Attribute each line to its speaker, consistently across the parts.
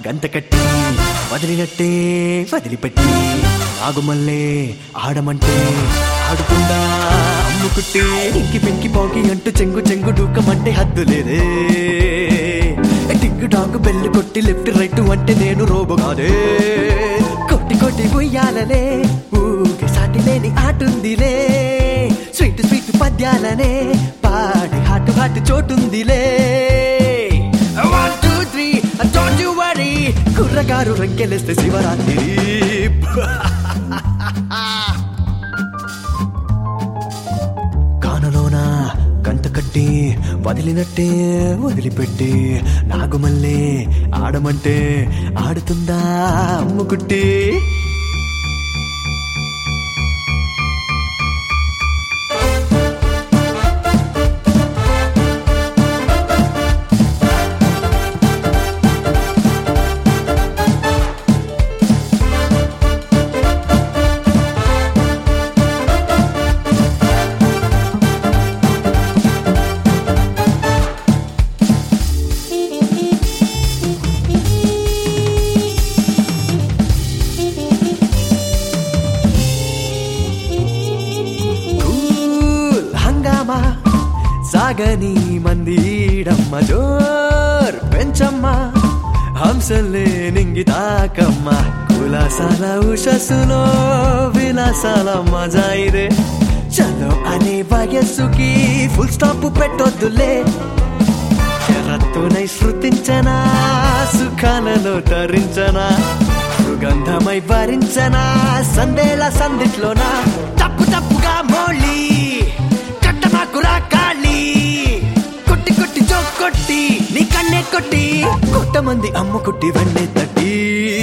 Speaker 1: గంత కట్టి వదిలినట్టే వదిలిపెట్టి ఆగుమల్లే ఆడమంటే ఆడుకుండా అమ్ముకుట్టి ఇంకి పెంకి పోకి అంటూ చెంగు చెంగు డూకమంటే హద్దు లేదే టింగు డాంగు బెల్లు కొట్టి లెఫ్ట్ రైట్ అంటే నేను రోబో కాదే కొట్టి కొట్టి ఉయ్యాలనే ఊగే సాటి లేని ఆటుందిలే స్వీట్ స్వీట్ పద్యాలనే పాడి హాటు హాటు చోటుందిలే one two three don't you worry కుర్రగారు రంకెలేస్తే శివరాత్రి కానలోన కంట కట్టి వదిలినట్టే వదిలిపెట్టి నాగుమల్లే ఆడమంటే ఆడుతుందా అమ్ముకుట్టి కూల్ హంగామా సాగని మందీడమ్మ జోర్ పెంచమ్మ హంసలే నింగితాకమ్మ కులాసాల ఉషస్సులో విలాసాల మజా ఇదే చలో అనే వయస్సుకి ఫుల్ స్టాప్ పెట్టొద్దులే చెరత్తునై శృతించనా సుఖాలలో తరించనా సుగంధమై భరించనా సందేల సందిట్లోనా తప్పు తప్పుగా మోళి కట్టమాకురా కాళీ కొట్టి కొట్టి చో కొట్టి నీ కన్నే కొట్టి కొట్టమంది అమ్మ కొట్టి వెన్నే తట్టి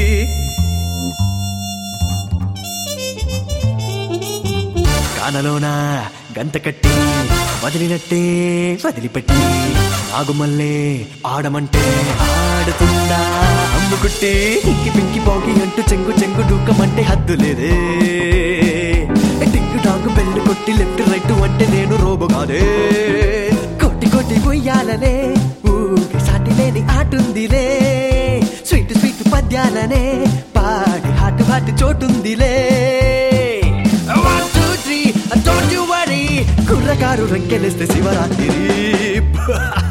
Speaker 1: కానలోన గంత కట్టి వదిలినట్టే వదిలిపెట్టి ఆగుమల్లే ఆడమంటే ఆడుతుందా అమ్ముకుట్టి ఇంకి పింకి పోగి అంటూ చెంగు చెంగు డూకమంటే హద్దు లేదే టింగు డాంగు బెల్లు కొట్టి లెఫ్ట్ రైట్ అంటే నేను రోబో కాదే కొట్టి కొట్టి ఉయ్యాలనే ఊగి సాటి లేని ఆటుందిలే స్వీట్ స్వీట్ పద్యాలనే పాడి హాటు హాటు చోటుందిలే one two three don't you worry కుర్రగారు రంకెలేస్తే శివరాత్రి